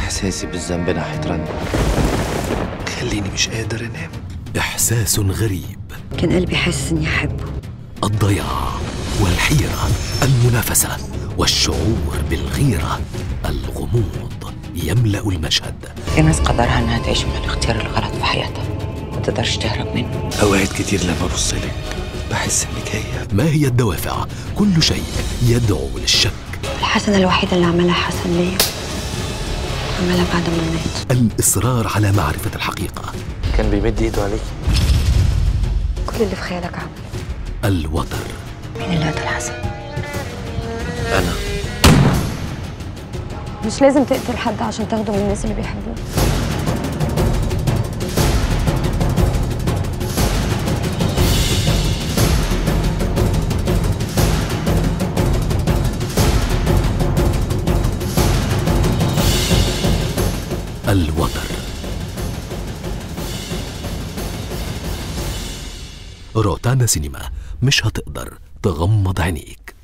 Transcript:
إحساسي بالذنب ناحية رنا خليني مش قادر أنام إحساس غريب كان قلبي حاسس اني احبه الضياع والحيرة المنافسة والشعور بالغيرة الغموض يملأ المشهد في ناس قدرها انها تعيش من الاختيار الغلط في حياتها ما تقدرش تهرب منه أوقات كتير لما أبص لك بحس إنك هي ما هي الدوافع كل شيء يدعو للشك الحسنه الوحيده اللي عملها حسن ليا عملها بعد ما مات الإصرار على معرفة الحقيقة كان بيمد إيده عليك كل اللي في خيالك عمله الوتر مين اللي قتل حسن أنا مش لازم تقتل حد عشان تاخده من الناس اللي بيحبوه الوتر روتانا سينما مش هتقدر تغمض عينيك